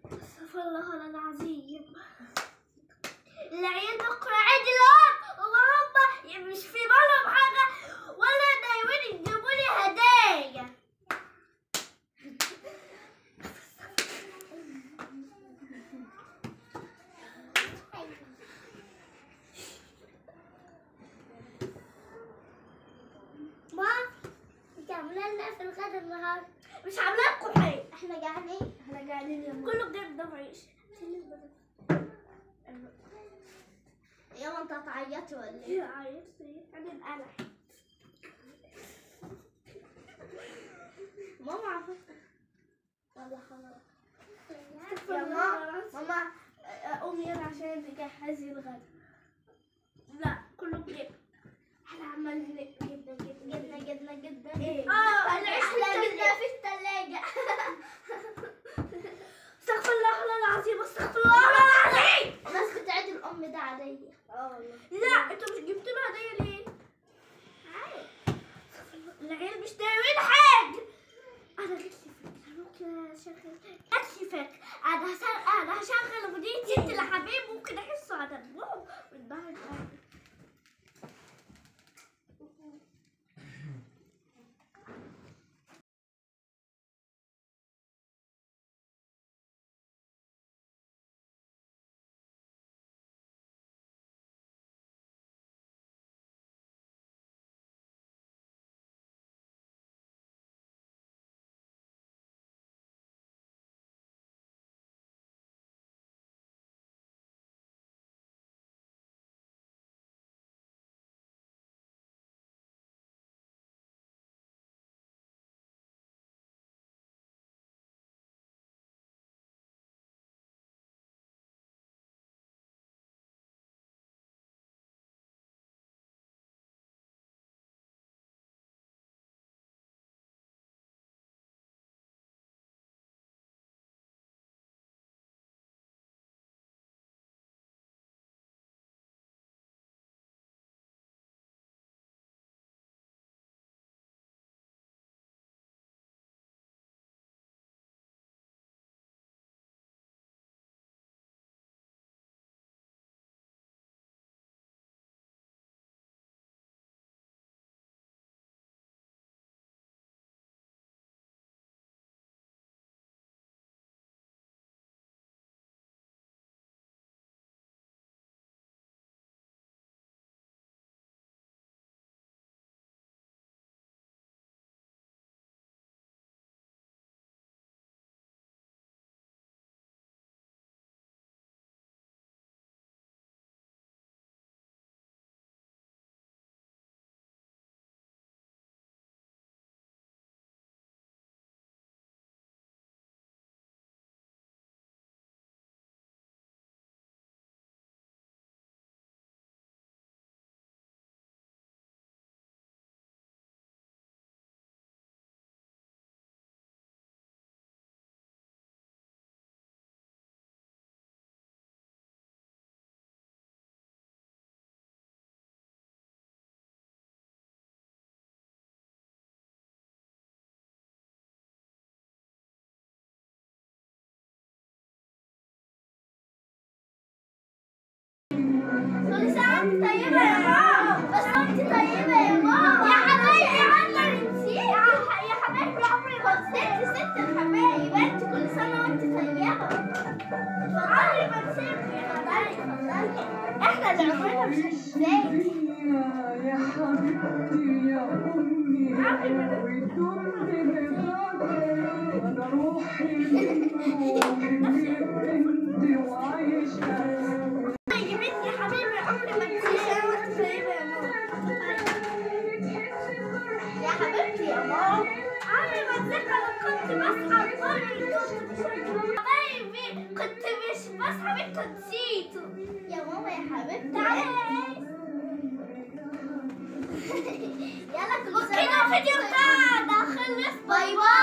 استغفر الله العظيم العيال بكرة عيد الأم وهم مش في بالهم حاجة ولا ناويين يجيبوا لي هدايا ما انت عامله لنا في الغدا النهارده مش عامله لكم حاجه احنا جعانين احنا جعانين يا ماما كله بجد ده معيش يا انت هتعيطي ولا ايه؟ عيطتي انا انقلع ماما عارفه ولا خلاص يا ماما ماما قومي يلا عشان تجهزي الغدا لا كله بجد احنا عمالين جبنه جبنه جبنه جبنه جبنه ايه اه العيش احلى جبنه في الثلاجه استغفر الله العظيم استغفر الله العظيم الناس بتاعت الام ده عاديه اه والله لا انتوا مش جبتوا له هديه ليه؟ عادي العيال مش دايرين حاجه انا جت لي فكره ممكن اشغل جت لي فكره انا هشغل انا هشغل اغنيه ست الحبيب ممكن احسه على دمهم والظهر ده كل سنة وانت طيبة يا ماما بس انت طيبة يا ماما يا حبايبي عمري نسيت يا حبايبي عمري ما نسيت ست الحبايب انت كل سنة وانت طيبة اتفضلي ما نسيبك اتفضلي اتفضلي احنا اللي عمرنا مش هنساك يا حبيبتي يا أمي وكل رضاك أنا روحي روحي انت وعايشة طيبتني يا حبيبي عمري ما نسيت وانت طيبة يا ماما يا حبيبتي يا ماما عمري ما نسيت انا كنت بصحى كل يوم حبايبي كنت مش بصحى انتوا نسيتوا يا ماما يا حبيبتي تعالي يلا كل سنة وكده الفيديو بتاعنا خلص باي باي